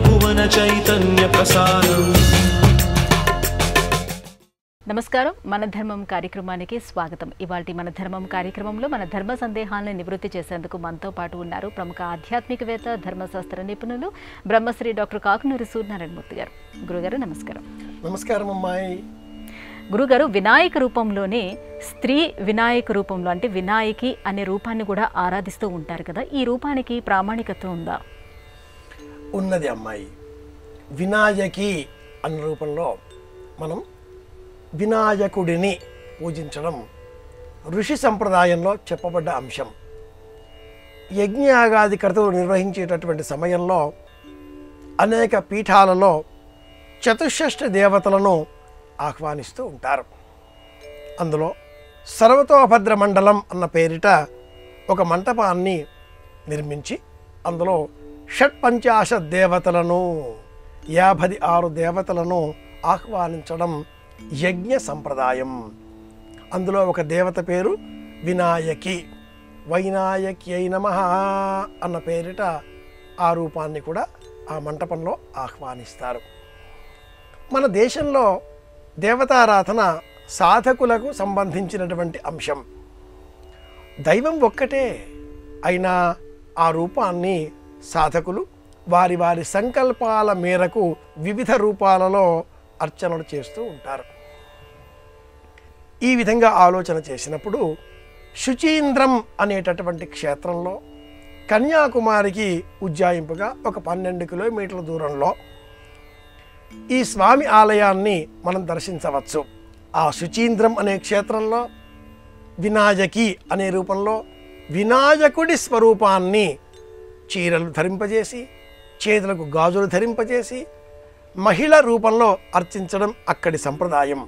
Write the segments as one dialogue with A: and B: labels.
A: భువన చైతన్య ప్రసారం
B: నమస్కారం మన ధర్మం కార్యక్రమానికి స్వాగతం ఇవాళ మన ధర్మం కార్యక్రమంలో మన ధర్మ సందేహాలను నివృత్తి చేసేందుకు మనతో పాటు ఉన్నారు ప్రముఖ ఆధ్యాత్మికవేత్త ధర్మశాస్త్ర నిపుణులు బ్రహ్మశ్రీ డాక్టర్ కాకునూరి సూర్యనారాయణమూర్తి గారు గురుగారు నమస్కారం
C: నమస్కారం అమ్మాయి
B: గురుగారు వినాయక రూపంలోనే స్త్రీ వినాయక రూపంలో అంటే వినాయకి అనే రూపాన్ని కూడా ఆరాధిస్తూ ఉంటారు కదా ఈ రూపానికి ప్రామాణికత్వం ఉందా
C: ఉన్నది అమ్మాయి వినాయకి అన్న రూపంలో మనం వినాయకుడిని పూజించడం ఋషి సంప్రదాయంలో చెప్పబడ్డ అంశం యజ్ఞయాగాది కర్తలు నిర్వహించేటటువంటి సమయంలో అనేక పీఠాలలో చతుషష్ఠ దేవతలను ఆహ్వానిస్తూ ఉంటారు అందులో సర్వతోభద్ర మండలం అన్న పేరిట ఒక మంటపాన్ని నిర్మించి అందులో షట్పంచాశ దేవతలను యాభై ఆరు దేవతలను ఆహ్వానించడం యజ్ఞ సంప్రదాయం అందులో ఒక దేవత పేరు వినాయకి వైనాయకి అయి నమ అన్న పేరిట ఆ రూపాన్ని కూడా ఆ మంటపంలో ఆహ్వానిస్తారు మన దేశంలో దేవతారాధన సాధకులకు సంబంధించినటువంటి అంశం దైవం ఒక్కటే అయినా ఆ రూపాన్ని సాధకులు వారి వారి సంకల్పాల మేరకు వివిధ రూపాలలో అర్చనలు చేస్తూ ఉంటారు ఈ విధంగా ఆలోచన చేసినప్పుడు శుచీంద్రం అనేటటువంటి క్షేత్రంలో కన్యాకుమారికి ఉజ్జాయింపుగా ఒక పన్నెండు కిలోమీటర్ల దూరంలో ఈ స్వామి ఆలయాన్ని మనం దర్శించవచ్చు ఆ శుచీంద్రం అనే క్షేత్రంలో వినాయకి అనే రూపంలో వినాయకుడి స్వరూపాన్ని చీరలు ధరింపజేసి చేతులకు గాజులు ధరింపజేసి మహిళ రూపంలో అర్చించడం అక్కడి సంప్రదాయం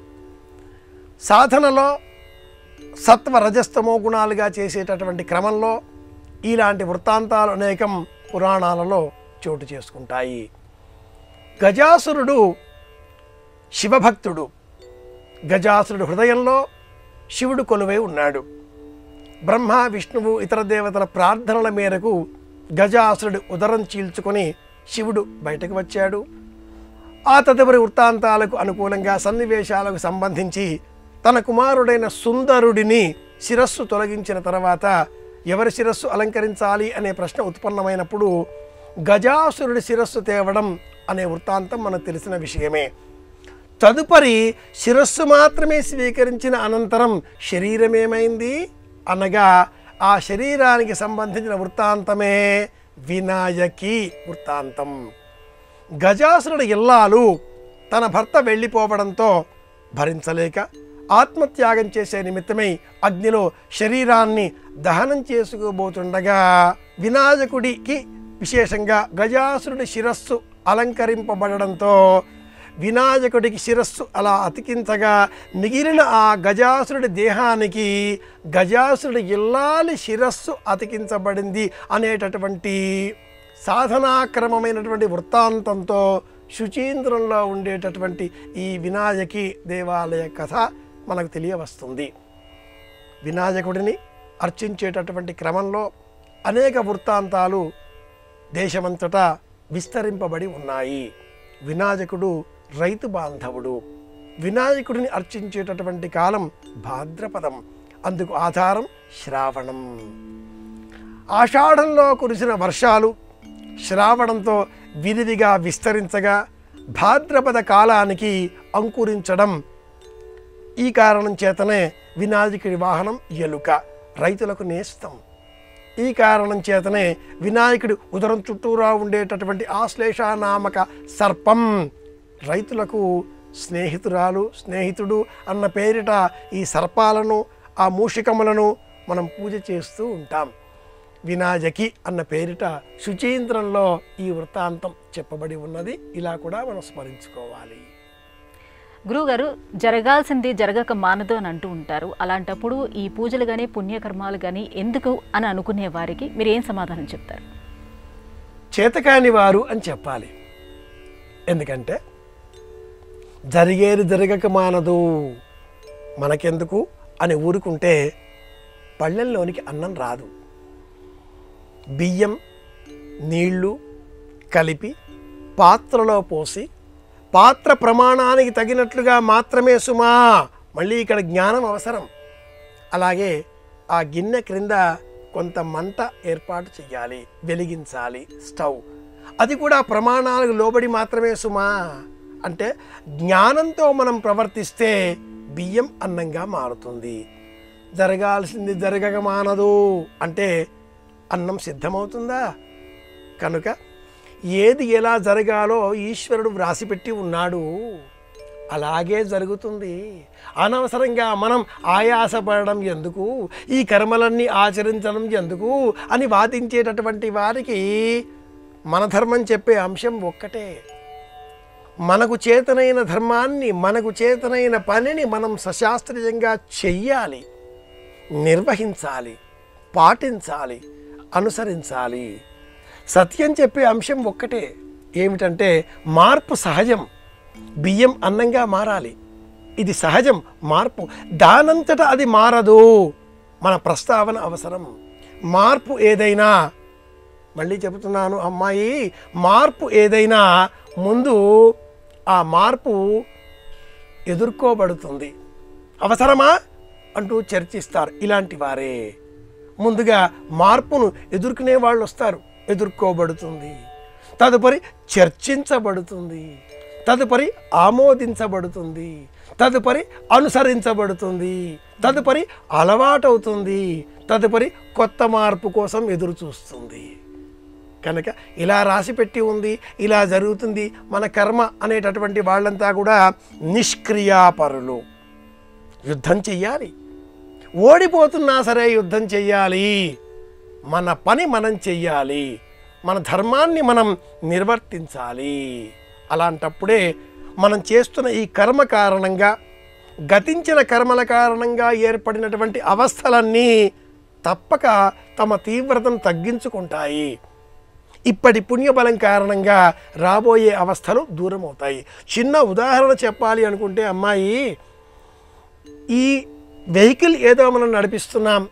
C: సాధనలో సత్వ రజస్తమో గుణాలుగా చేసేటటువంటి క్రమంలో ఇలాంటి వృత్తాంతాలు అనేకం పురాణాలలో చోటు చేసుకుంటాయి గజాసురుడు శివభక్తుడు గజాసురుడు హృదయంలో శివుడు కొలువై ఉన్నాడు బ్రహ్మ విష్ణువు ఇతర దేవతల ప్రార్థనల మేరకు గజాసురుడు ఉదరం చీల్చుకొని శివుడు బయటకు వచ్చాడు ఆ తదుపరి వృత్తాంతాలకు అనుకూలంగా సన్నివేశాలకు సంబంధించి తన కుమారుడైన సుందరుడిని శిరస్సు తొలగించిన తర్వాత ఎవరి శిరస్సు అలంకరించాలి అనే ప్రశ్న ఉత్పన్నమైనప్పుడు గజాసురుడి శిరస్సు తేవడం అనే వృత్తాంతం మనకు తెలిసిన విషయమే తదుపరి శిరస్సు మాత్రమే స్వీకరించిన అనంతరం శరీరం ఏమైంది అనగా ఆ శరీరానికి సంబంధించిన వృత్తాంతమే వినాయకి వృత్తాంతం గజాసురుడు ఇల్లాలు తన భర్త వెళ్ళిపోవడంతో భరించలేక ఆత్మత్యాగం చేసే నిమిత్తమై అగ్నిలో శరీరాన్ని దహనం చేసుకోబోతుండగా వినాయకుడికి విశేషంగా గజాసురుడి శిరస్సు అలంకరింపబడడంతో వినాయకుడికి శిరస్సు అలా అతికించగా మిగిలిన ఆ గజాసురుడి దేహానికి గజాసురుడి ఇల్లాలి శిరస్సు అతికించబడింది అనేటటువంటి సాధనాక్రమమైనటువంటి వృత్తాంతంతో శుచీంద్రంలో ఉండేటటువంటి ఈ వినాయకి దేవాలయ కథ మనకు తెలియవస్తుంది వినాయకుడిని అర్చించేటటువంటి క్రమంలో అనేక వృత్తాంతాలు దేశమంతటా విస్తరింపబడి ఉన్నాయి వినాయకుడు రైతు బాంధవుడు వినాయకుడిని అర్చించేటటువంటి కాలం భాద్రపదం అందుకు ఆధారం శ్రావణం ఆషాఢంలో కురిసిన వర్షాలు శ్రావణంతో విరివిగా విస్తరించగా భాద్రపద కాలానికి అంకురించడం ఈ కారణం చేతనే వినాయకుడి వాహనం ఎలుక రైతులకు నేస్తం ఈ కారణం చేతనే వినాయకుడి ఉదరం చుట్టూరా ఉండేటటువంటి ఆశ్లేష నామక సర్పం రైతులకు స్నేహితురాలు స్నేహితుడు అన్న పేరిట ఈ సర్పాలను ఆ మూషికములను మనం పూజ చేస్తూ ఉంటాం వినాయకి అన్న పేరిట శుచీంద్రంలో ఈ వృత్తాంతం చెప్పబడి ఉన్నది ఇలా కూడా మనం స్మరించుకోవాలి
B: గురువుగారు జరగాల్సింది జరగక మానదు అని అంటూ ఉంటారు అలాంటప్పుడు ఈ పూజలు కానీ పుణ్యకర్మాలు కానీ ఎందుకు అని అనుకునే వారికి మీరు ఏం సమాధానం చెప్తారు
C: చేతకాని వారు అని చెప్పాలి ఎందుకంటే జరిగేది జరగక మానదు మనకెందుకు అని ఊరుకుంటే పళ్ళెల్లోనికి అన్నం రాదు బియ్యం నీళ్లు కలిపి పాత్రలో పోసి పాత్ర ప్రమాణానికి తగినట్లుగా మాత్రమే సుమా మళ్ళీ ఇక్కడ జ్ఞానం అవసరం అలాగే ఆ గిన్నె క్రింద కొంత మంట ఏర్పాటు చేయాలి వెలిగించాలి స్టవ్ అది కూడా ప్రమాణాలకు లోబడి మాత్రమే సుమా అంటే జ్ఞానంతో మనం ప్రవర్తిస్తే బియ్యం అన్నంగా మారుతుంది జరగాల్సింది జరగక మానదు అంటే అన్నం సిద్ధమవుతుందా కనుక ఏది ఎలా జరగాలో ఈశ్వరుడు వ్రాసిపెట్టి ఉన్నాడు అలాగే జరుగుతుంది అనవసరంగా మనం ఆయాసపడడం ఎందుకు ఈ కర్మలన్నీ ఆచరించడం ఎందుకు అని వాదించేటటువంటి వారికి మన ధర్మం చెప్పే అంశం ఒక్కటే మనకు చేతనైన ధర్మాన్ని మనకు చేతనైన పనిని మనం సశాస్త్రీయంగా చెయ్యాలి నిర్వహించాలి పాటించాలి అనుసరించాలి సత్యం చెప్పే అంశం ఒక్కటే ఏమిటంటే మార్పు సహజం బియ్యం అన్నంగా మారాలి ఇది సహజం మార్పు దానంతట అది మారదు మన ప్రస్తావన అవసరం మార్పు ఏదైనా మళ్ళీ చెబుతున్నాను అమ్మాయి మార్పు ఏదైనా ముందు ఆ మార్పు ఎదుర్కోబడుతుంది అవసరమా అంటూ చర్చిస్తారు ఇలాంటి వారే ముందుగా మార్పును ఎదుర్కొనే వాళ్ళు వస్తారు ఎదుర్కోబడుతుంది తదుపరి చర్చించబడుతుంది తదుపరి ఆమోదించబడుతుంది తదుపరి అనుసరించబడుతుంది తదుపరి అలవాటవుతుంది తదుపరి కొత్త మార్పు కోసం ఎదురు చూస్తుంది కనుక ఇలా రాసి పెట్టి ఉంది ఇలా జరుగుతుంది మన కర్మ అనేటటువంటి వాళ్ళంతా కూడా నిష్క్రియాపరులు యుద్ధం చెయ్యాలి ఓడిపోతున్నా సరే యుద్ధం చెయ్యాలి మన పని మనం చెయ్యాలి మన ధర్మాన్ని మనం నిర్వర్తించాలి అలాంటప్పుడే మనం చేస్తున్న ఈ కర్మ కారణంగా గతించిన కర్మల కారణంగా ఏర్పడినటువంటి అవస్థలన్నీ తప్పక తమ తీవ్రతను తగ్గించుకుంటాయి ఇప్పటి పుణ్యబలం కారణంగా రాబోయే అవస్థలు దూరం అవుతాయి చిన్న ఉదాహరణ చెప్పాలి అనుకుంటే అమ్మాయి ఈ వెహికల్ ఏదో మనం నడిపిస్తున్నాం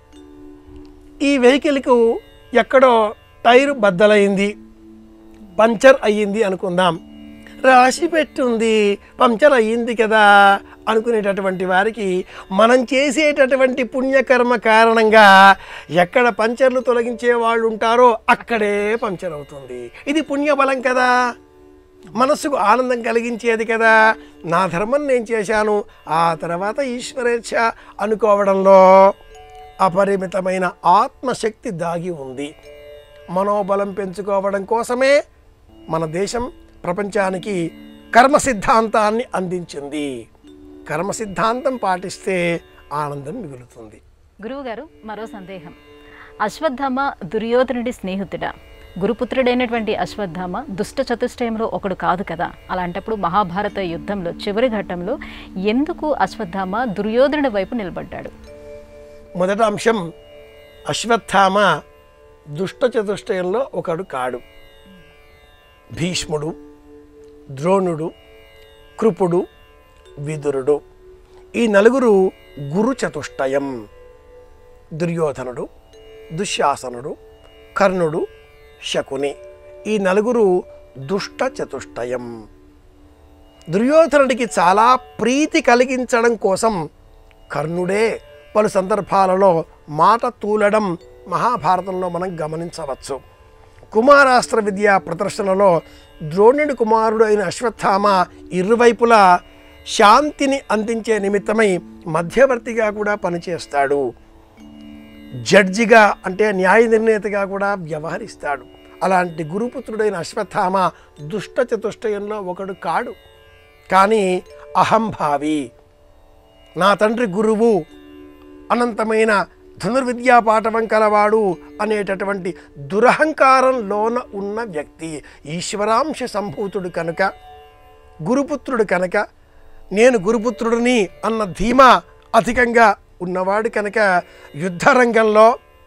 C: ఈ వెహికల్కు ఎక్కడో టైరు బద్దలైంది పంచర్ అయ్యింది అనుకుందాం రాసి పెట్టుంది పంచర్ అయ్యింది కదా అనుకునేటటువంటి వారికి మనం చేసేటటువంటి పుణ్యకర్మ కారణంగా ఎక్కడ పంచర్లు తొలగించే వాళ్ళు ఉంటారో అక్కడే పంచర్ అవుతుంది ఇది పుణ్యబలం కదా మనస్సుకు ఆనందం కలిగించేది కదా నా ధర్మం నేను చేశాను ఆ తర్వాత ఈశ్వరేచ్ఛ అనుకోవడంలో అపరిమితమైన ఆత్మశక్తి దాగి ఉంది మనోబలం పెంచుకోవడం కోసమే మన దేశం ప్రపంచానికి కర్మ సిద్ధాంతాన్ని అందించింది కర్మ సిద్ధాంతం పాటిస్తే ఆనందం మిగులుతుంది
B: గురువు గారు మరో సందేహం అశ్వత్థామ దుర్యోధనుడి స్నేహితుడా గురుపుత్రుడైనటువంటి అశ్వత్థామ దుష్ట చతుష్టయంలో ఒకడు కాదు కదా అలాంటప్పుడు మహాభారత యుద్ధంలో చివరి ఘట్టంలో ఎందుకు అశ్వత్థామ దుర్యోధనుడి వైపు నిలబడ్డాడు
C: మొదటి అంశం అశ్వత్థామ దుష్ట చతుష్టయంలో ఒకడు కాడు భీష్ముడు ద్రోణుడు కృపుడు విదురుడు ఈ నలుగురు గురు చతుష్టయం దుర్యోధనుడు దుశ్శాసనుడు కర్ణుడు శకుని ఈ నలుగురు దుష్ట చతుష్టయం దుర్యోధనుడికి చాలా ప్రీతి కలిగించడం కోసం కర్ణుడే పలు సందర్భాలలో మాట తూలడం మహాభారతంలో మనం గమనించవచ్చు కుమారాస్త్ర విద్యా ప్రదర్శనలో ద్రోణుడి కుమారుడు అయిన అశ్వత్థామ ఇరువైపులా శాంతిని అందించే నిమిత్తమై మధ్యవర్తిగా కూడా పనిచేస్తాడు జడ్జిగా అంటే న్యాయ నిర్ణేతగా కూడా వ్యవహరిస్తాడు అలాంటి గురుపుత్రుడైన అశ్వత్థామ దుష్ట చతుష్టయంలో ఒకడు కాడు కానీ అహంభావి నా తండ్రి గురువు అనంతమైన ధనుర్విద్యా పాఠవం కలవాడు అనేటటువంటి దురహంకారంలోన ఉన్న వ్యక్తి ఈశ్వరాంశ సంభూతుడు కనుక గురుపుత్రుడు కనుక నేను గురుపుత్రుడిని అన్న ధీమా అధికంగా ఉన్నవాడు కనుక యుద్ధరంగంలో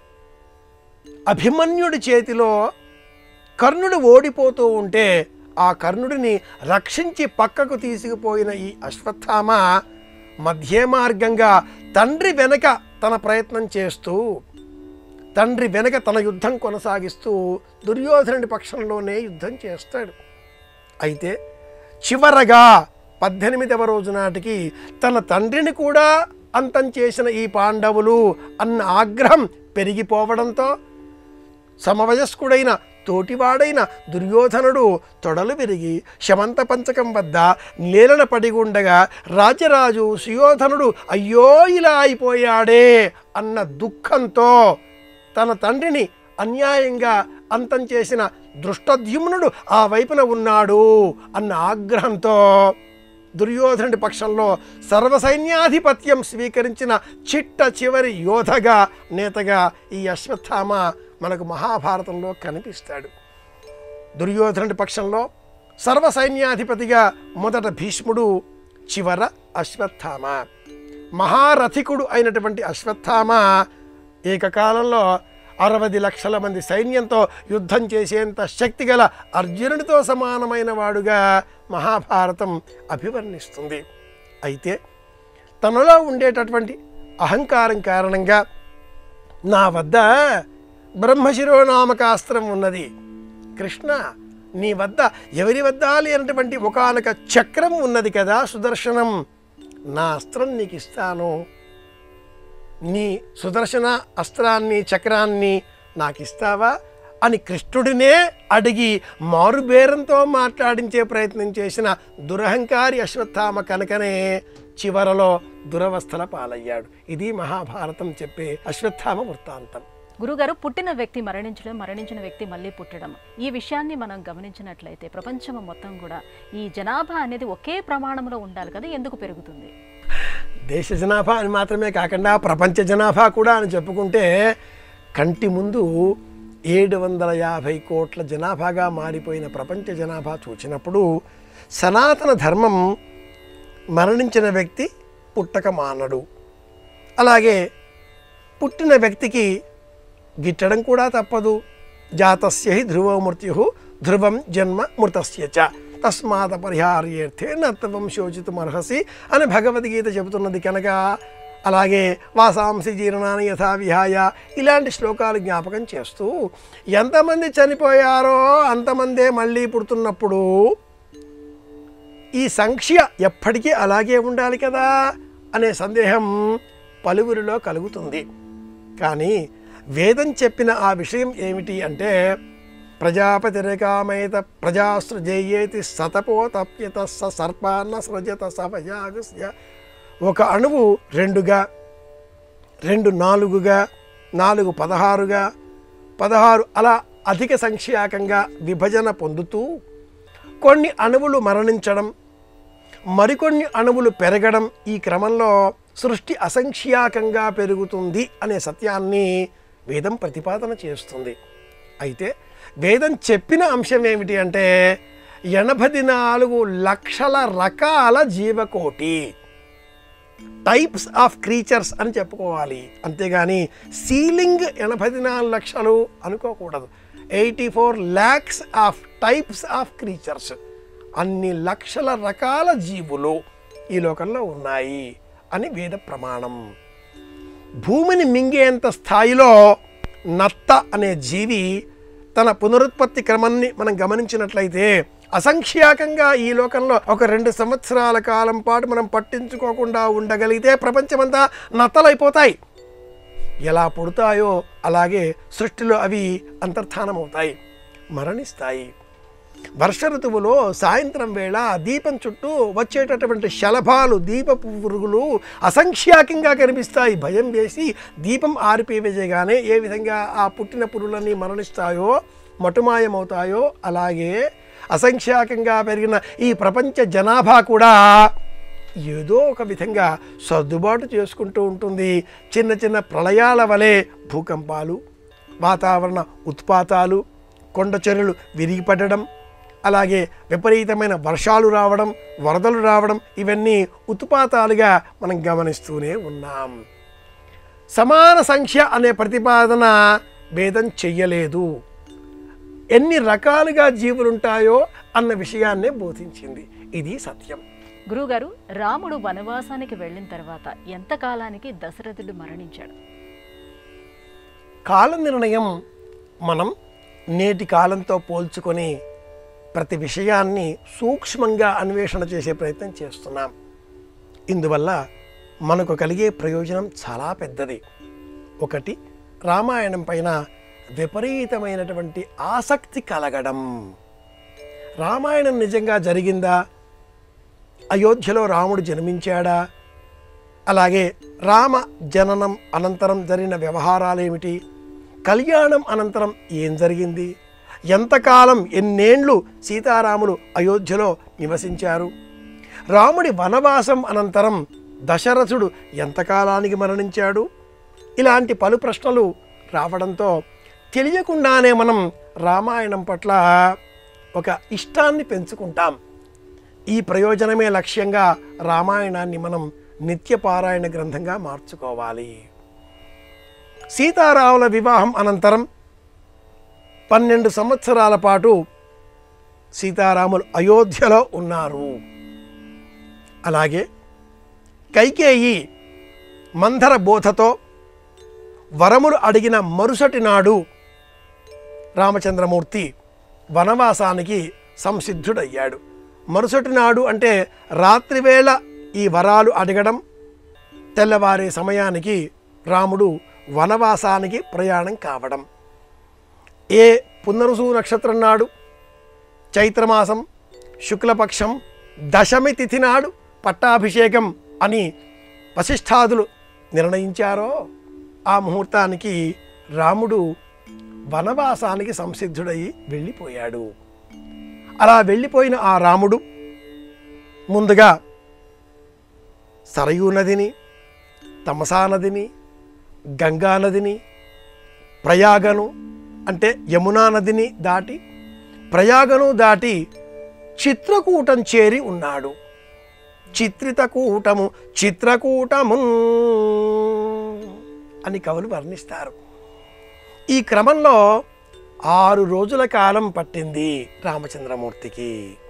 C: అభిమన్యుడి చేతిలో కర్ణుడు ఓడిపోతూ ఉంటే ఆ కర్ణుడిని రక్షించి పక్కకు తీసుకుపోయిన ఈ అశ్వత్థామ మధ్య మార్గంగా తండ్రి వెనక తన ప్రయత్నం చేస్తూ తండ్రి వెనక తన యుద్ధం కొనసాగిస్తూ దుర్యోధనుడి పక్షంలోనే యుద్ధం చేస్తాడు అయితే చివరగా పద్దెనిమిదవ రోజు నాటికి తన తండ్రిని కూడా అంతం చేసిన ఈ పాండవులు అన్న ఆగ్రహం పెరిగిపోవడంతో సమవయస్కుడైన తోటివాడైన దుర్యోధనుడు తొడలు విరిగి శమంత పంచకం వద్ద నేలన పడి ఉండగా రాజరాజు సుయోధనుడు అయ్యో ఇలా అయిపోయాడే అన్న దుఃఖంతో తన తండ్రిని అన్యాయంగా అంతం చేసిన దృష్టద్యుమ్నుడు ఆ వైపున ఉన్నాడు అన్న ఆగ్రహంతో దుర్యోధనుడి పక్షంలో సర్వసైన్యాధిపత్యం స్వీకరించిన చిట్ట చివరి యోధగా నేతగా ఈ అశ్వత్థామ మనకు మహాభారతంలో కనిపిస్తాడు దుర్యోధనుడి పక్షంలో సర్వసైన్యాధిపతిగా మొదట భీష్ముడు చివర అశ్వత్థామ మహారథికుడు అయినటువంటి అశ్వత్థామ ఏకకాలంలో అరవై లక్షల మంది సైన్యంతో యుద్ధం చేసేంత శక్తి గల అర్జునుడితో సమానమైన వాడుగా మహాభారతం అభివర్ణిస్తుంది అయితే తనలో ఉండేటటువంటి అహంకారం కారణంగా నా వద్ద బ్రహ్మశిరోనామకాస్త్రం ఉన్నది కృష్ణ నీ వద్ద ఎవరి వద్ద లేనటువంటి ఒకనొక చక్రం ఉన్నది కదా సుదర్శనం నా అస్త్రం నీకు ఇస్తాను నీ సుదర్శన అస్త్రాన్ని చక్రాన్ని నాకు ఇస్తావా అని కృష్ణుడినే అడిగి మారుబేరంతో మాట్లాడించే ప్రయత్నం చేసిన దురహంకారి అశ్వత్థామ కనుకనే చివరలో దురవస్థల పాలయ్యాడు ఇది మహాభారతం చెప్పే అశ్వత్థామ వృత్తాంతం
B: గురుగారు పుట్టిన వ్యక్తి మరణించడం మరణించిన వ్యక్తి మళ్ళీ పుట్టడం ఈ విషయాన్ని మనం గమనించినట్లయితే ప్రపంచం మొత్తం కూడా ఈ జనాభా అనేది ఒకే ప్రమాణంలో ఉండాలి కదా ఎందుకు పెరుగుతుంది
C: దేశ జనాభా అని మాత్రమే కాకుండా ప్రపంచ జనాభా కూడా అని చెప్పుకుంటే కంటి ముందు ఏడు వందల యాభై కోట్ల జనాభాగా మారిపోయిన ప్రపంచ జనాభా చూసినప్పుడు సనాతన ధర్మం మరణించిన వ్యక్తి పుట్టక మానడు అలాగే పుట్టిన వ్యక్తికి గిట్టడం కూడా తప్పదు జాతస్య హి ధ్రువ మృత్యు ధ్రువం జన్మ మృతస్య చ తస్మాత్ పరిహార్యేర్థే నత్వం శోచితుమర్హసి అని భగవద్గీత చెబుతున్నది కనుక అలాగే వాసాంసి జీర్ణాన్ని యథా విహాయ ఇలాంటి శ్లోకాలు జ్ఞాపకం చేస్తూ ఎంతమంది చనిపోయారో అంతమందే మళ్ళీ పుడుతున్నప్పుడు ఈ సంఖ్య ఎప్పటికీ అలాగే ఉండాలి కదా అనే సందేహం పలువురిలో కలుగుతుంది కానీ వేదం చెప్పిన ఆ విషయం ఏమిటి అంటే ప్రజాపతిరేకామేత ప్రజాసృజేయేతి సతపోతప్యత స సర్పాన్న సృజత సభయాగుస్య ఒక అణువు రెండుగా రెండు నాలుగుగా నాలుగు పదహారుగా పదహారు అలా అధిక సంఖ్యాకంగా విభజన పొందుతూ కొన్ని అణువులు మరణించడం మరికొన్ని అణువులు పెరగడం ఈ క్రమంలో సృష్టి అసంఖ్యాకంగా పెరుగుతుంది అనే సత్యాన్ని వేదం ప్రతిపాదన చేస్తుంది అయితే వేదం చెప్పిన అంశం ఏమిటి అంటే ఎనభై నాలుగు లక్షల రకాల జీవకోటి టైప్స్ ఆఫ్ క్రీచర్స్ అని చెప్పుకోవాలి అంతేగాని సీలింగ్ ఎనభై నాలుగు లక్షలు అనుకోకూడదు eighty four lakhs of types of creatures అన్ని లక్షల రకాల జీవులు ఈ లోకంలో ఉన్నాయి అని వేద ప్రమాణం భూమిని మింగేంత స్థాయిలో నత్త అనే జీవి తన పునరుత్పత్తి క్రమాన్ని మనం గమనించినట్లయితే అసంఖ్యాకంగా ఈ లోకంలో ఒక రెండు సంవత్సరాల కాలం పాటు మనం పట్టించుకోకుండా ఉండగలిగితే ప్రపంచమంతా నత్తలైపోతాయి ఎలా పుడతాయో అలాగే సృష్టిలో అవి అంతర్ధానమవుతాయి మరణిస్తాయి వర్ష ఋతువులో సాయంత్రం వేళ దీపం చుట్టూ వచ్చేటటువంటి శలభాలు దీపపు పురుగులు అసంఖ్యాకంగా కనిపిస్తాయి భయం వేసి దీపం ఆరిపివేయగానే ఏ విధంగా ఆ పుట్టిన పురుగులన్నీ మరణిస్తాయో మటుమాయమవుతాయో అలాగే అసంఖ్యాకంగా పెరిగిన ఈ ప్రపంచ జనాభా కూడా ఏదో ఒక విధంగా సర్దుబాటు చేసుకుంటూ ఉంటుంది చిన్న చిన్న ప్రళయాల వలె భూకంపాలు వాతావరణ ఉత్పాతాలు కొండ చెరువులు విరిగిపడడం అలాగే విపరీతమైన వర్షాలు రావడం వరదలు రావడం ఇవన్నీ ఉత్పాతాలుగా మనం గమనిస్తూనే ఉన్నాం సమాన సంఖ్య అనే ప్రతిపాదన భేదం చెయ్యలేదు ఎన్ని రకాలుగా జీవులుంటాయో అన్న విషయాన్నే బోధించింది ఇది సత్యం
B: గురువుగారు రాముడు వనవాసానికి వెళ్ళిన తర్వాత ఎంత కాలానికి దశరథుడు మరణించాడు
C: కాల నిర్ణయం మనం నేటి కాలంతో పోల్చుకొని ప్రతి విషయాన్ని సూక్ష్మంగా అన్వేషణ చేసే ప్రయత్నం చేస్తున్నాం ఇందువల్ల మనకు కలిగే ప్రయోజనం చాలా పెద్దది ఒకటి రామాయణం పైన విపరీతమైనటువంటి ఆసక్తి కలగడం రామాయణం నిజంగా జరిగిందా అయోధ్యలో రాముడు జన్మించాడా అలాగే రామ జననం అనంతరం జరిగిన వ్యవహారాలేమిటి కళ్యాణం అనంతరం ఏం జరిగింది ఎంతకాలం ఎన్నేండ్లు సీతారాములు అయోధ్యలో నివసించారు రాముడి వనవాసం అనంతరం దశరథుడు ఎంతకాలానికి మరణించాడు ఇలాంటి పలు ప్రశ్నలు రావడంతో తెలియకుండానే మనం రామాయణం పట్ల ఒక ఇష్టాన్ని పెంచుకుంటాం ఈ ప్రయోజనమే లక్ష్యంగా రామాయణాన్ని మనం నిత్యపారాయణ గ్రంథంగా మార్చుకోవాలి సీతారాముల వివాహం అనంతరం పన్నెండు సంవత్సరాల పాటు సీతారాములు అయోధ్యలో ఉన్నారు అలాగే కైకేయి మందర బోధతో వరములు అడిగిన మరుసటి నాడు రామచంద్రమూర్తి వనవాసానికి సంసిద్ధుడయ్యాడు మరుసటి నాడు అంటే రాత్రివేళ ఈ వరాలు అడగడం తెల్లవారే సమయానికి రాముడు వనవాసానికి ప్రయాణం కావడం ఏ పునరుసు నక్షత్రం నాడు చైత్రమాసం శుక్లపక్షం దశమి తిథి నాడు పట్టాభిషేకం అని వశిష్ఠాదులు నిర్ణయించారో ఆ ముహూర్తానికి రాముడు వనవాసానికి సంసిద్ధుడై వెళ్ళిపోయాడు అలా వెళ్ళిపోయిన ఆ రాముడు ముందుగా సరయూ నదిని తమసా నదిని గంగా నదిని ప్రయాగను అంటే యమునా నదిని దాటి ప్రయాగను దాటి చిత్రకూటం చేరి ఉన్నాడు చిత్రితకూటము చిత్రకూటము అని కవులు వర్ణిస్తారు ఈ క్రమంలో ఆరు రోజుల కాలం పట్టింది రామచంద్రమూర్తికి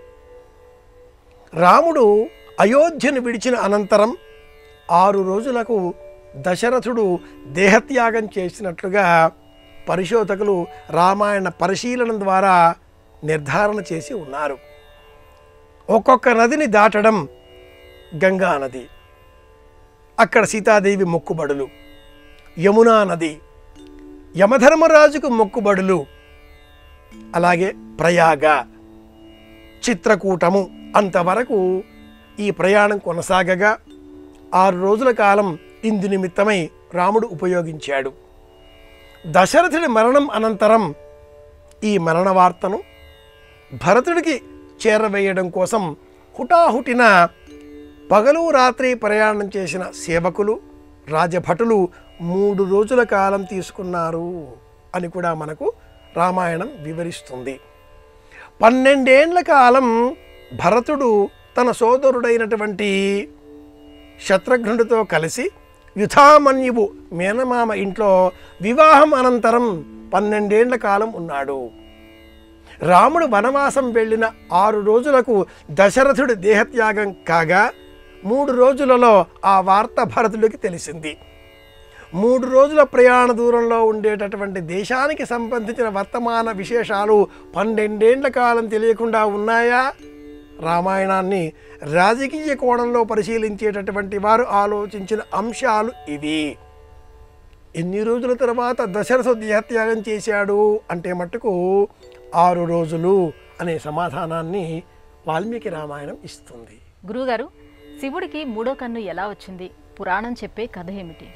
C: రాముడు అయోధ్యను విడిచిన అనంతరం ఆరు రోజులకు దశరథుడు దేహత్యాగం చేసినట్లుగా పరిశోధకులు రామాయణ పరిశీలన ద్వారా నిర్ధారణ చేసి ఉన్నారు ఒక్కొక్క నదిని దాటడం గంగా నది అక్కడ సీతాదేవి మొక్కుబడులు యమునా నది యమధర్మరాజుకు మొక్కుబడులు అలాగే ప్రయాగ చిత్రకూటము అంతవరకు ఈ ప్రయాణం కొనసాగగా ఆరు రోజుల కాలం ఇందు నిమిత్తమై రాముడు ఉపయోగించాడు దశరథుడి మరణం అనంతరం ఈ మరణ వార్తను భరతుడికి చేరవేయడం కోసం హుటాహుటిన పగలు రాత్రి ప్రయాణం చేసిన సేవకులు రాజభటులు మూడు రోజుల కాలం తీసుకున్నారు అని కూడా మనకు రామాయణం వివరిస్తుంది పన్నెండేండ్ల కాలం భరతుడు తన సోదరుడైనటువంటి శత్రుఘ్నుడితో కలిసి యుధామన్యువు మేనమామ ఇంట్లో వివాహం అనంతరం పన్నెండేండ్ల కాలం ఉన్నాడు రాముడు వనవాసం వెళ్ళిన ఆరు రోజులకు దశరథుడి దేహత్యాగం కాగా మూడు రోజులలో ఆ వార్త భరతుడికి తెలిసింది మూడు రోజుల ప్రయాణ దూరంలో ఉండేటటువంటి దేశానికి సంబంధించిన వర్తమాన విశేషాలు పన్నెండేండ్ల కాలం తెలియకుండా ఉన్నాయా రామాయణాన్ని రాజకీయ కోణంలో పరిశీలించేటటువంటి వారు ఆలోచించిన అంశాలు ఇవి ఎన్ని రోజుల తర్వాత దశరథ దేహత్యాగం చేశాడు అంటే మట్టుకు ఆరు రోజులు అనే సమాధానాన్ని వాల్మీకి రామాయణం ఇస్తుంది
B: గురువుగారు శివుడికి మూడో కన్ను ఎలా వచ్చింది పురాణం చెప్పే కథ ఏమిటి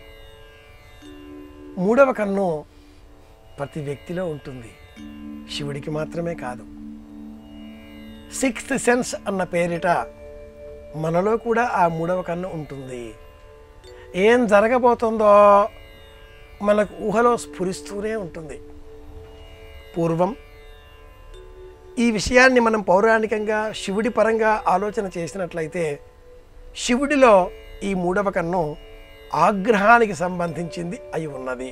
C: మూడవ కన్ను ప్రతి వ్యక్తిలో ఉంటుంది శివుడికి మాత్రమే కాదు సిక్స్త్ సెన్స్ అన్న పేరిట మనలో కూడా ఆ మూడవ కన్ను ఉంటుంది ఏం జరగబోతుందో మనకు ఊహలో స్ఫురిస్తూనే ఉంటుంది పూర్వం ఈ విషయాన్ని మనం పౌరాణికంగా శివుడి పరంగా ఆలోచన చేసినట్లయితే శివుడిలో ఈ మూడవ కన్ను ఆగ్రహానికి సంబంధించింది అయి ఉన్నది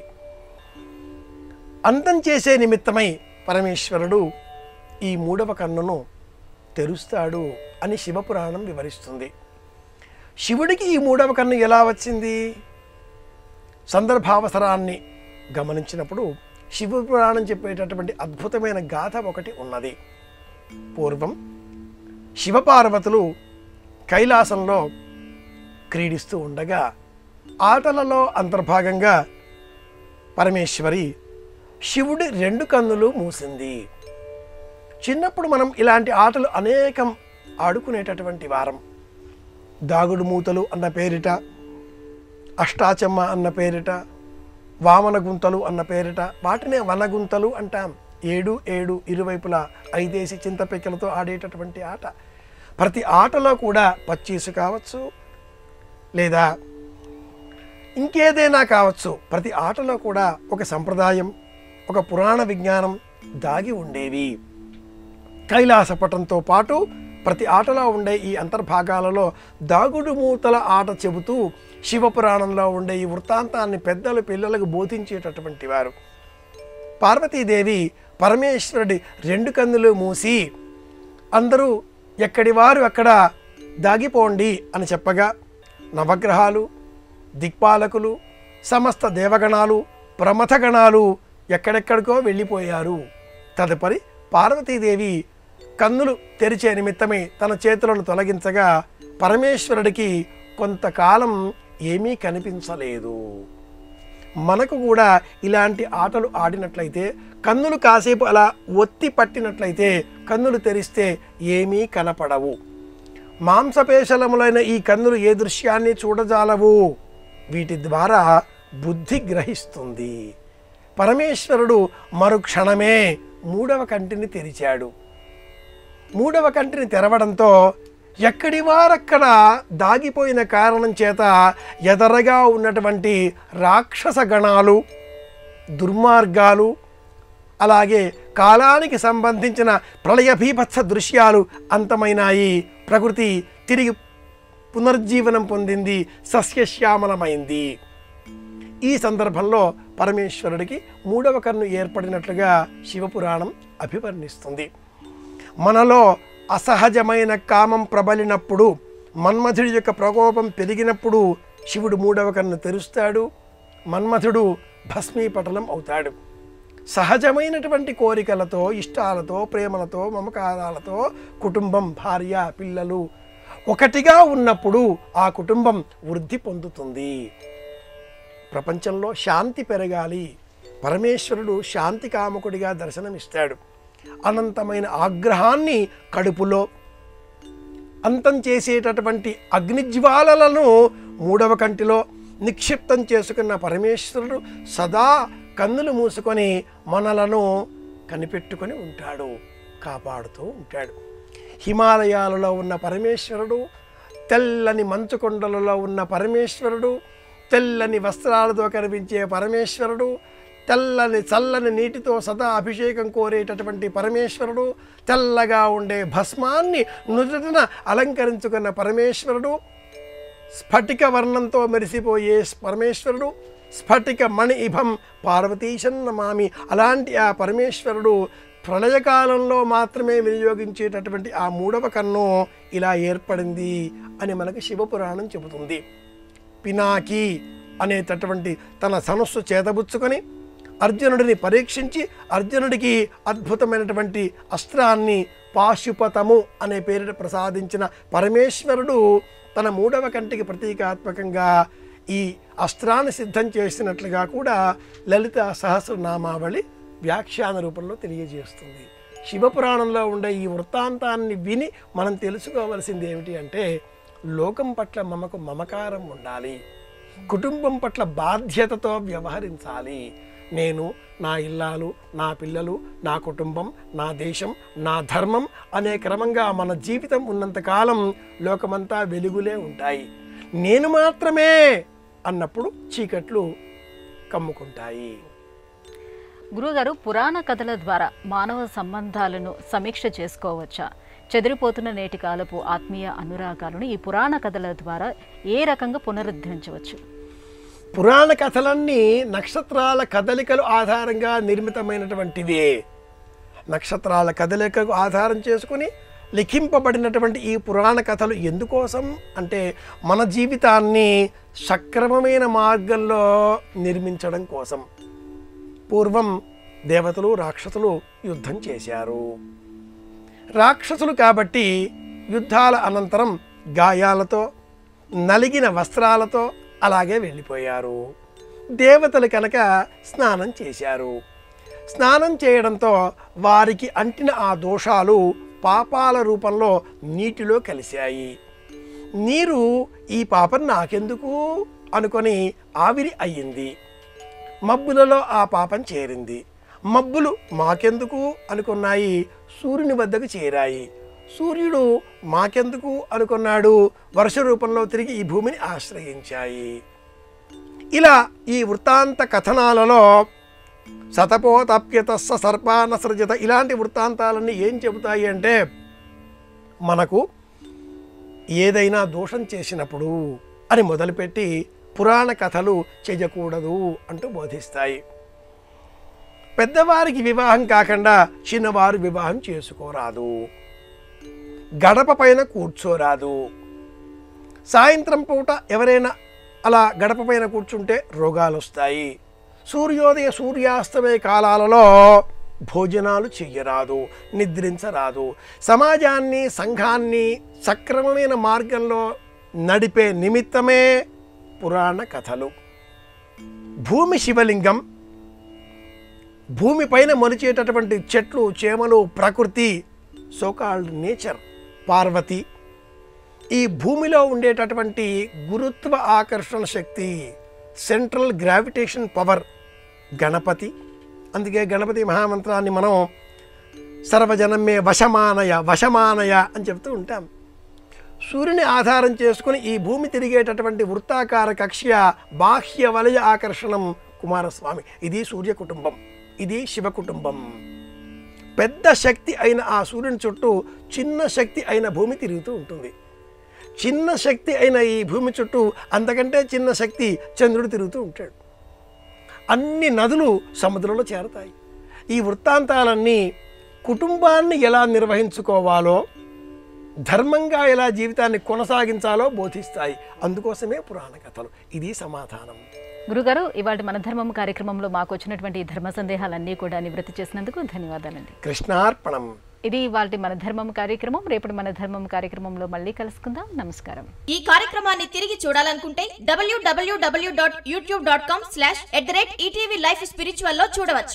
C: అంతం చేసే నిమిత్తమై పరమేశ్వరుడు ఈ మూడవ కన్నును తెరుస్తాడు అని శివపురాణం వివరిస్తుంది శివుడికి ఈ మూడవ కన్ను ఎలా వచ్చింది సందర్భావసరాన్ని గమనించినప్పుడు శివపురాణం చెప్పేటటువంటి అద్భుతమైన గాథ ఒకటి ఉన్నది పూర్వం శివపార్వతులు కైలాసంలో క్రీడిస్తూ ఉండగా ఆటలలో అంతర్భాగంగా పరమేశ్వరి శివుడి రెండు కన్నులు మూసింది చిన్నప్పుడు మనం ఇలాంటి ఆటలు అనేకం ఆడుకునేటటువంటి వారం దాగుడు మూతలు అన్న పేరిట అష్టాచమ్మ అన్న పేరిట వామన గుంతలు అన్న పేరిట వాటినే వనగుంతలు అంటాం ఏడు ఏడు ఇరువైపులా ఐదేసి చింతపెక్కలతో ఆడేటటువంటి ఆట ప్రతి ఆటలో కూడా పచ్చీసు కావచ్చు లేదా ఇంకేదైనా కావచ్చు ప్రతి ఆటలో కూడా ఒక సంప్రదాయం ఒక పురాణ విజ్ఞానం దాగి ఉండేవి కైలాసపటంతో పాటు ప్రతి ఆటలో ఉండే ఈ అంతర్భాగాలలో దాగుడు మూతల ఆట చెబుతూ శివపురాణంలో ఉండే ఈ వృత్తాంతాన్ని పెద్దలు పిల్లలకు బోధించేటటువంటి వారు పార్వతీదేవి పరమేశ్వరుడి రెండు కన్నులు మూసి అందరూ ఎక్కడి వారు అక్కడ దాగిపోండి అని చెప్పగా నవగ్రహాలు దిక్పాలకులు సమస్త దేవగణాలు ప్రమథగణాలు ఎక్కడెక్కడికో వెళ్ళిపోయారు తదుపరి పార్వతీదేవి కన్నులు తెరిచే నిమిత్తమే తన చేతులను తొలగించగా పరమేశ్వరుడికి కొంతకాలం ఏమీ కనిపించలేదు మనకు కూడా ఇలాంటి ఆటలు ఆడినట్లయితే కన్నులు కాసేపు అలా ఒత్తి పట్టినట్లయితే కన్నులు తెరిస్తే ఏమీ కనపడవు మాంసపేశలములైన ఈ కన్నులు ఏ దృశ్యాన్ని చూడజాలవు వీటి ద్వారా బుద్ధి గ్రహిస్తుంది పరమేశ్వరుడు మరుక్షణమే మూడవ కంటిని తెరిచాడు మూడవ కంటిని తెరవడంతో ఎక్కడి వారక్కడ దాగిపోయిన కారణం చేత ఎదరగా ఉన్నటువంటి రాక్షస గణాలు దుర్మార్గాలు అలాగే కాలానికి సంబంధించిన ప్రళయ భీభత్స దృశ్యాలు అంతమైనాయి ప్రకృతి తిరిగి పునర్జీవనం పొందింది సస్యశ్యామలమైంది ఈ సందర్భంలో పరమేశ్వరుడికి మూడవ కన్ను ఏర్పడినట్లుగా శివపురాణం అభివర్ణిస్తుంది మనలో అసహజమైన కామం ప్రబలినప్పుడు మన్మథుడి యొక్క ప్రకోపం పెరిగినప్పుడు శివుడు మూడవ కన్ను తెరుస్తాడు మన్మథుడు భస్మీపటలం అవుతాడు సహజమైనటువంటి కోరికలతో ఇష్టాలతో ప్రేమలతో మమకారాలతో కుటుంబం భార్య పిల్లలు ఒకటిగా ఉన్నప్పుడు ఆ కుటుంబం వృద్ధి పొందుతుంది ప్రపంచంలో శాంతి పెరగాలి పరమేశ్వరుడు శాంతి కామకుడిగా దర్శనమిస్తాడు అనంతమైన ఆగ్రహాన్ని కడుపులో అంతం చేసేటటువంటి అగ్నిజ్వాలలను మూడవ కంటిలో నిక్షిప్తం చేసుకున్న పరమేశ్వరుడు సదా కన్నులు మూసుకొని మనలను కనిపెట్టుకొని ఉంటాడు కాపాడుతూ ఉంటాడు హిమాలయాలలో ఉన్న పరమేశ్వరుడు తెల్లని మంచు కొండలలో ఉన్న పరమేశ్వరుడు తెల్లని వస్త్రాలతో కనిపించే పరమేశ్వరుడు తెల్లని చల్లని నీటితో సదా అభిషేకం కోరేటటువంటి పరమేశ్వరుడు తెల్లగా ఉండే భస్మాన్ని నుదుటిన అలంకరించుకున్న పరమేశ్వరుడు స్ఫటిక వర్ణంతో మెరిసిపోయే పరమేశ్వరుడు స్ఫటిక మణి ఇభం పార్వతీశన్నమామి అలాంటి ఆ పరమేశ్వరుడు ప్రళయకాలంలో మాత్రమే వినియోగించేటటువంటి ఆ మూడవ కన్ను ఇలా ఏర్పడింది అని మనకి శివపురాణం చెబుతుంది పినాకి అనేటటువంటి తన ధనుస్సు చేతబుచ్చుకొని అర్జునుడిని పరీక్షించి అర్జునుడికి అద్భుతమైనటువంటి అస్త్రాన్ని పాశుపతము అనే పేరిట ప్రసాదించిన పరమేశ్వరుడు తన మూడవ కంటికి ప్రతీకాత్మకంగా ఈ అస్త్రాన్ని సిద్ధం చేసినట్లుగా కూడా లలిత సహస్రనామావళి వ్యాఖ్యాన రూపంలో తెలియజేస్తుంది శివపురాణంలో ఉండే ఈ వృత్తాంతాన్ని విని మనం తెలుసుకోవలసింది ఏమిటి అంటే లోకం పట్ల మమకు మమకారం ఉండాలి కుటుంబం పట్ల బాధ్యతతో వ్యవహరించాలి నేను నా ఇల్లాలు నా పిల్లలు నా కుటుంబం నా దేశం నా ధర్మం అనే క్రమంగా మన జీవితం ఉన్నంతకాలం లోకమంతా వెలుగులే ఉంటాయి నేను మాత్రమే అన్నప్పుడు చీకట్లు కమ్ముకుంటాయి
B: గురుగారు పురాణ కథల ద్వారా మానవ సంబంధాలను సమీక్ష చేసుకోవచ్చా చెదిరిపోతున్న నేటి కాలపు ఆత్మీయ అనురాగాలను ఈ పురాణ కథల ద్వారా ఏ రకంగా పునరుద్ధరించవచ్చు
C: పురాణ కథలన్నీ నక్షత్రాల కదలికలు ఆధారంగా నిర్మితమైనటువంటివే నక్షత్రాల కదలికకు ఆధారం చేసుకుని లిఖింపబడినటువంటి ఈ పురాణ కథలు ఎందుకోసం అంటే మన జీవితాన్ని సక్రమమైన మార్గంలో నిర్మించడం కోసం పూర్వం దేవతలు రాక్షసులు యుద్ధం చేశారు రాక్షసులు కాబట్టి యుద్ధాల అనంతరం గాయాలతో నలిగిన వస్త్రాలతో అలాగే వెళ్ళిపోయారు దేవతలు కనుక స్నానం చేశారు స్నానం చేయడంతో వారికి అంటిన ఆ దోషాలు పాపాల రూపంలో నీటిలో కలిశాయి నీరు ఈ పాపం నాకెందుకు అనుకొని ఆవిరి అయ్యింది మబ్బులలో ఆ పాపం చేరింది మబ్బులు మాకెందుకు అనుకున్నాయి సూర్యుని వద్దకు చేరాయి సూర్యుడు మాకెందుకు అనుకున్నాడు వర్ష రూపంలో తిరిగి ఈ భూమిని ఆశ్రయించాయి ఇలా ఈ వృత్తాంత కథనాలలో శతపోతప్యతస్స సర్పాన సృజత ఇలాంటి వృత్తాంతాలన్నీ ఏం చెబుతాయి అంటే మనకు ఏదైనా దోషం చేసినప్పుడు అని మొదలుపెట్టి పురాణ కథలు చేయకూడదు అంటూ బోధిస్తాయి పెద్దవారికి వివాహం కాకుండా చిన్నవారు వివాహం చేసుకోరాదు గడప పైన కూర్చోరాదు సాయంత్రం పూట ఎవరైనా అలా గడప పైన కూర్చుంటే రోగాలు వస్తాయి సూర్యోదయ సూర్యాస్తమయ కాలాలలో భోజనాలు చెయ్యరాదు నిద్రించరాదు సమాజాన్ని సంఘాన్ని సక్రమమైన మార్గంలో నడిపే నిమిత్తమే పురాణ కథలు భూమి శివలింగం భూమిపైన మొలిచేటటువంటి చెట్లు చేమలు ప్రకృతి సోకాల్డ్ నేచర్ పార్వతి ఈ భూమిలో ఉండేటటువంటి గురుత్వ ఆకర్షణ శక్తి సెంట్రల్ గ్రావిటేషన్ పవర్ గణపతి అందుకే గణపతి మహామంత్రాన్ని మనం సర్వజనమే వశమానయ వశమానయ అని చెప్తూ ఉంటాం సూర్యుని ఆధారం చేసుకుని ఈ భూమి తిరిగేటటువంటి వృత్తాకార కక్ష్య బాహ్య వలయ ఆకర్షణం కుమారస్వామి ఇది సూర్య కుటుంబం ఇది శివ కుటుంబం పెద్ద శక్తి అయిన ఆ సూర్యుని చుట్టూ చిన్న శక్తి అయిన భూమి తిరుగుతూ ఉంటుంది చిన్న శక్తి అయిన ఈ భూమి చుట్టూ అంతకంటే చిన్న శక్తి చంద్రుడు తిరుగుతూ ఉంటాడు అన్ని నదులు సముద్రంలో చేరతాయి ఈ వృత్తాంతాలన్నీ కుటుంబాన్ని ఎలా నిర్వహించుకోవాలో ధర్మంగా ఎలా జీవితాన్ని కొనసాగించాలో బోధిస్తాయి అందుకోసమే పురాణ కథలు ఇది సమాధానం
B: గురుగారు ఇవాళ మన ధర్మం కార్యక్రమంలో మాకు వచ్చినటువంటి ఈ ధర్మ సందేహాలన్నీ కూడా నివృత్తి చేసినందుకు ధన్యవాదాలండి
C: కృష్ణార్పణం
B: ఇది ఇవాళ మన ధర్మం కార్యక్రమం రేపటి మన ధర్మం కార్యక్రమంలో మళ్ళీ కలుసుకుందాం నమస్కారం
D: ఈ కార్యక్రమాన్ని తిరిగి చూడాలనుకుంటే W W W dot YouTube dot com slash at the rate ETV life spiritual లో చూడవచ్చు